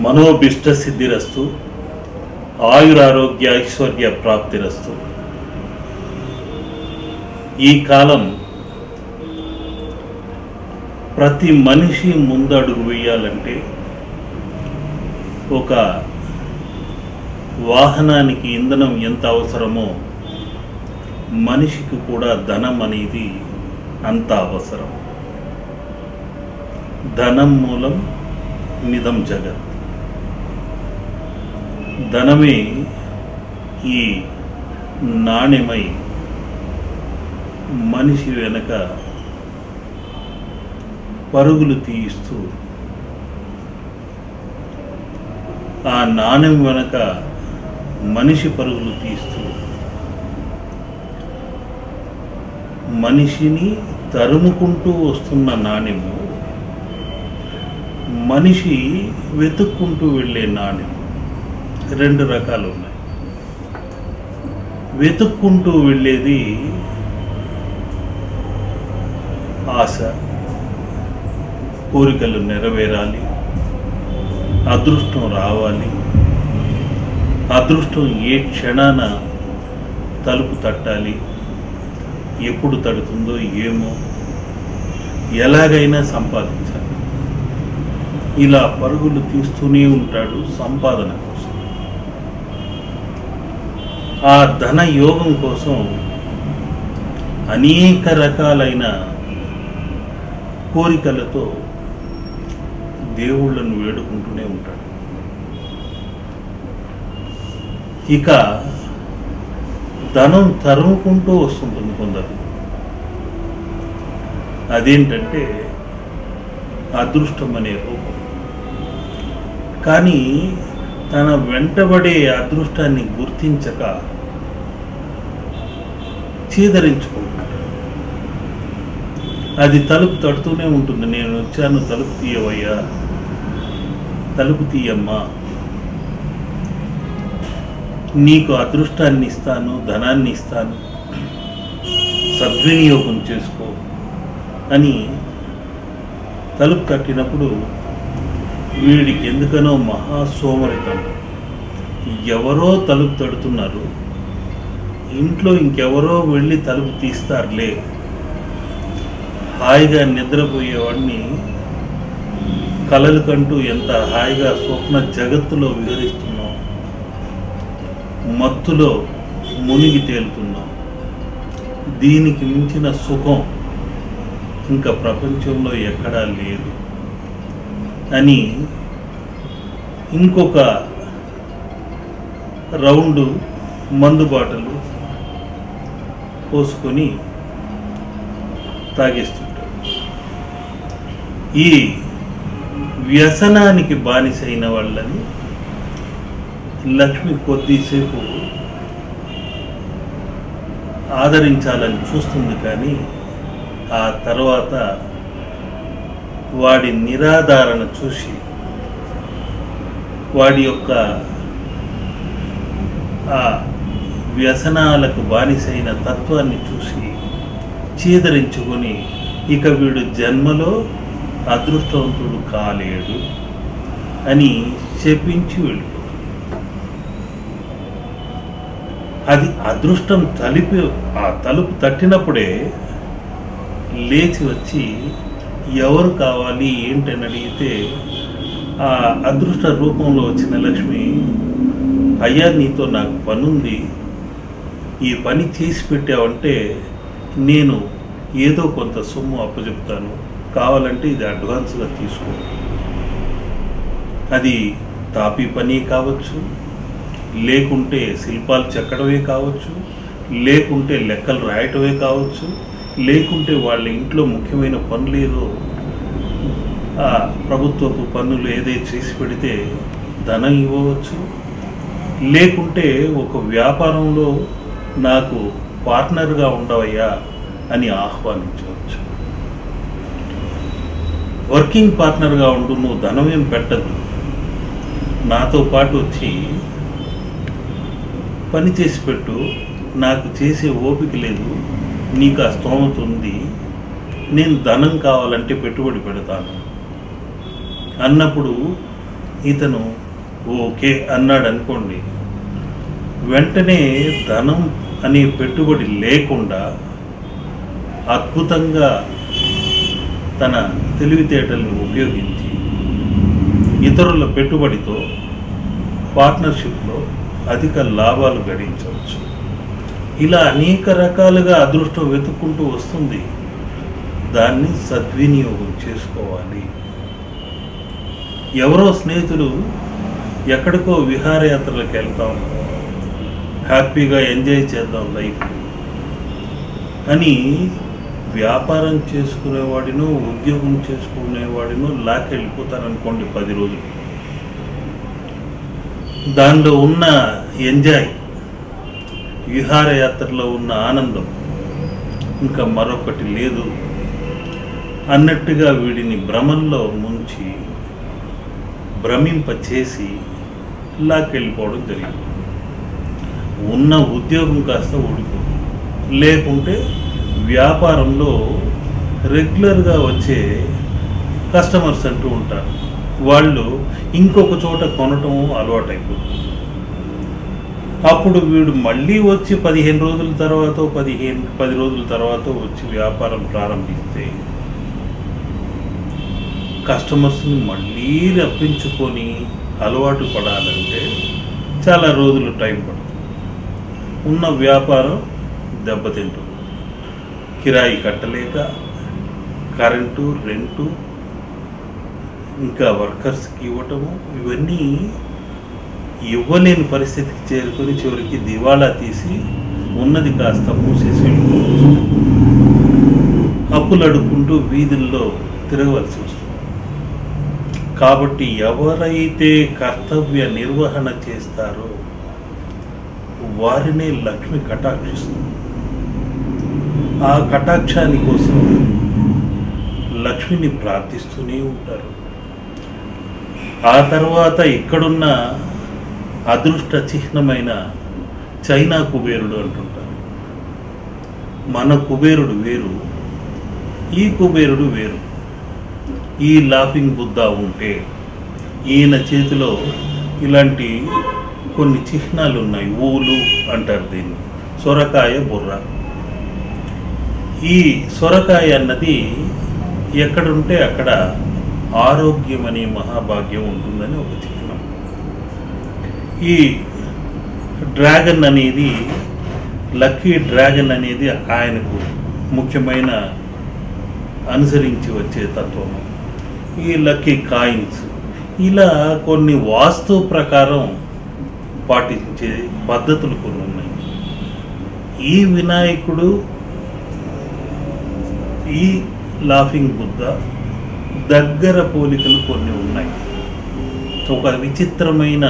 మనోభిష్ట సిద్ధిరస్తు ఆయురారోగ్య ఐశ్వర్య ప్రాప్తిరస్తు ఈ కాలం ప్రతి మనిషి ముందడుగు వేయాలంటే ఒక వాహనానికి ఇంధనం ఎంత అవసరమో మనిషికి కూడా ధనం అనేది అంత అవసరం ధనం మూలం నిధం జగత్ ధనమే ఈ నాణ్యమై మనిషి వెనక పరుగులు తీయిస్తూ ఆ నాణ్యం వెనక మనిషి పరుగులు తీస్తూ మనిషిని తరుముకుంటూ వస్తున్న నాణ్యము మనిషి వెతుక్కుంటూ వెళ్ళే నాణ్యం రెండు రకాలు ఉన్నాయి వెతుక్కుంటూ వెళ్ళేది ఆశ కోరికలు నెరవేరాలి అదృష్టం రావాలి అదృష్టం ఏ క్షణాన తలుపు తట్టాలి ఎప్పుడు తడుతుందో ఏమో ఎలాగైనా సంపాదించాలి ఇలా పరుగులు తీస్తూనే ఉంటాడు సంపాదన కోసం ఆ ధన యోగం కోసం అనేక రకాలైన కోరికలతో దేవుళ్ళను వేడుకుంటూనే ఉంటాడు ఇక ధనం తరుముకుంటూ వస్తుంటుంది కొందరు అదేంటంటే అదృష్టం అనే రూపం కానీ తన వెంటబడే అదృష్టాన్ని గుర్తించక చీదరించుకుంటాడు అది తలుపు తడుతూనే ఉంటుంది నేను వచ్చాను తలుపు తీయవయ్యా తలుపు తీయమ్మా నీకు అదృష్టాన్ని ఇస్తాను ధనాన్ని ఇస్తాను సద్వినియోగం చేసుకో అని తలుపు తట్టినప్పుడు వీడికి ఎందుకనో మహా సోమరితం ఎవరో తలుపు తడుతున్నారు ఇంట్లో ఇంకెవరో వెళ్ళి తలుపు తీస్తారులే హాయిగా నిద్రపోయేవాడిని కలలు కంటూ ఎంత హాయిగా స్వప్న జగత్తులో విహరిస్తున్నాం మత్తులో మునిగి తేలుతున్నాం దీనికి మించిన సుఖం ఇంకా ప్రపంచంలో ఎక్కడా లేదు అని ఇంకొక రౌండు మందు బాటలు పోసుకొని తాగేస్తుంటాడు ఈ వ్యసనానికి బానిసైన వాళ్ళని లక్ష్మి కొద్దిసేపు ఆదరించాలని చూస్తుంది కానీ ఆ తర్వాత వాడి నిరాధారణ చూసి వాడి యొక్క ఆ వ్యసనాలకు బానిసైన తత్వాన్ని చూసి చీదరించుకొని ఇక వీడు జన్మలో అదృష్టవంతుడు కాలేడు అని చెప్పించి వెళ్ళిపోతుంది అది అదృష్టం తలిపి ఆ తలుపు తట్టినప్పుడే లేచి వచ్చి ఎవరు కావాలి ఏంటని అడిగితే ఆ అదృష్ట రూపంలో వచ్చిన లక్ష్మి అయ్యా నీతో నాకు పనుంది ఈ పని చేసి పెట్టావంటే నేను ఏదో కొంత సొమ్ము అప్పచెప్తాను కావాలంటే ఇది అడ్వాన్స్గా తీసుకో అది తాపీ పని కావచ్చు లేకుంటే శిల్పాలు చెక్కడమే కావచ్చు లేకుంటే లెక్కలు రాయటమే కావచ్చు లేకుంటే వాళ్ళ ఇంట్లో ముఖ్యమైన పనులు ఏదో ఆ ప్రభుత్వపు పన్నులు ఏదైతే చేసి పెడితే ధనం ఇవ్వవచ్చు లేకుంటే ఒక వ్యాపారంలో నాకు పార్ట్నర్గా ఉండవయ్యా అని ఆహ్వానించవచ్చు వర్కింగ్ పార్ట్నర్గా ఉండు నువ్వు ధనం ఏం పెట్టద్దు నాతో పాటు వచ్చి పని చేసి పెట్టు నాకు చేసే ఓపిక లేదు నీకు ఆ స్తోమత ఉంది నేను ధనం కావాలంటే పెట్టుబడి పెడతాను అన్నప్పుడు ఇతను ఓకే అన్నాడు అనుకోండి వెంటనే ధనం అనే పెట్టుబడి లేకుండా అద్భుతంగా తన తెలివితేటలను ఉపయోగించి ఇతరుల పెట్టుబడితో పార్ట్నర్షిప్లో అధిక లాభాలు గడించవచ్చు ఇలా అనేక రకాలుగా అదృష్టం వెతుక్కుంటూ వస్తుంది దాన్ని సద్వినియోగం చేసుకోవాలి ఎవరో స్నేహితులు ఎక్కడికో విహారయాత్రలకు వెళ్తాం హ్యాపీగా ఎంజాయ్ చేద్దాం లైఫ్ అని వ్యాపారం చేసుకునేవాడినో ఉద్యోగం చేసుకునేవాడినో లాక్కెళ్ళిపోతారనుకోండి పది రోజులు దానిలో ఉన్న ఎంజాయ్ విహారయాత్రలో ఉన్న ఆనందం ఇంకా మరొకటి లేదు అన్నట్టుగా వీడిని భ్రమంలో ముంచి భ్రమింప చేసి లాక్కెళ్ళిపోవడం జరిగింది ఉన్న ఉద్యోగం కాస్త ఊడిపోతుంది లేకుంటే వ్యాపారంలో రెగ్యులర్గా వచ్చే కస్టమర్స్ అంటూ ఉంటారు వాళ్ళు ఇంకొక చోట కొనటం అలవాటైపోతుంది అప్పుడు వీడు మళ్ళీ వచ్చి పదిహేను రోజుల తర్వాత పదిహేను పది రోజుల తర్వాత వచ్చి వ్యాపారం ప్రారంభిస్తే కస్టమర్స్ని మళ్ళీ రప్పించుకొని అలవాటు పడాలంటే చాలా రోజులు టైం పడుతుంది ఉన్న వ్యాపారం దెబ్బతింటుంది కిరాయి కట్టలేక కరెంటు రెంటు ఇంకా వర్కర్స్కి ఇవ్వటము ఇవన్నీ ఇవ్వలేని పరిస్థితికి చేరుకొని చివరికి దివాళా తీసి ఉన్నది కాస్త మూసేసి వెళ్ళిపోవచ్చు అప్పులు అడుక్కుంటూ వీధుల్లో తిరగవలసి వస్తుంది కాబట్టి ఎవరైతే కర్తవ్య నిర్వహణ చేస్తారో వారినే లక్ష్మి కటాక్షిస్తుంది ఆ కటాక్షాని కోసం లక్ష్మిని ప్రార్థిస్తూనే ఉంటారు ఆ తర్వాత ఇక్కడున్న అదృష్ట చిహ్నమైన చైనా కుబేరుడు అంటుంటారు మన కుబేరుడు వేరు ఈ కుబేరుడు వేరు ఈ లాఫింగ్ బుద్ధ ఉంటే ఈయన చేతిలో ఇలాంటి కొన్ని చిహ్నాలు ఉన్నాయి ఊలు అంటారు దీన్ని సొరకాయ బుర్ర ఈ సొరకాయ అన్నది ఎక్కడుంటే అక్కడ ఆరోగ్యం అనే మహాభాగ్యం ఉంటుందని ఒక చిహ్నం ఈ డ్రాగన్ అనేది లక్కీ డ్రాగన్ అనేది ఆయనకు ముఖ్యమైన అనుసరించి వచ్చే తత్వము ఈ లక్కీ కాయిన్స్ ఇలా కొన్ని వాస్తు ప్రకారం పాటించే పద్ధతులు కొన్ని ఉన్నాయి ఈ వినాయకుడు ఈ లాఫింగ్ బుద్ధ దగ్గర పోలికలు కొన్ని ఉన్నాయి ఒక విచిత్రమైన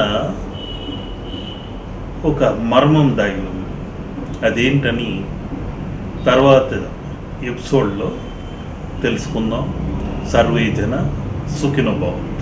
ఒక మర్మం దాగి ఉంది అదేంటని తర్వాత ఎపిసోడ్లో తెలుసుకుందాం సర్వే జన సుఖినోభావం